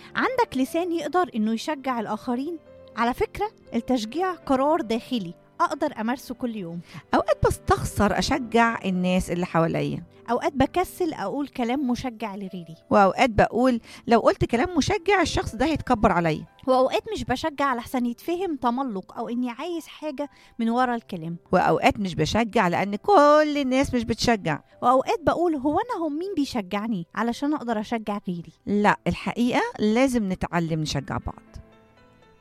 عندك لسان يقدر إنه يشجع الآخرين على فكرة التشجيع قرار داخلي أقدر أمارسه كل يوم اوقات بستخسر اشجع الناس اللي حواليا أوقات بكسل أقول كلام مشجع لغيري واوقات بقول لو قلت كلام مشجع الشخص ده هيتكبر عليا وأوقات مش بشجع لحسن يتفهم تملق أو إني عايز حاجة من ورا الكلام واوقات مش بشجع لان كل الناس مش بتشجع وأوقات بقول هو أنا هم مين بيشجعني علشان أقدر أشجع غيري لا الحقيقه لازم نتعلم نشجع بعض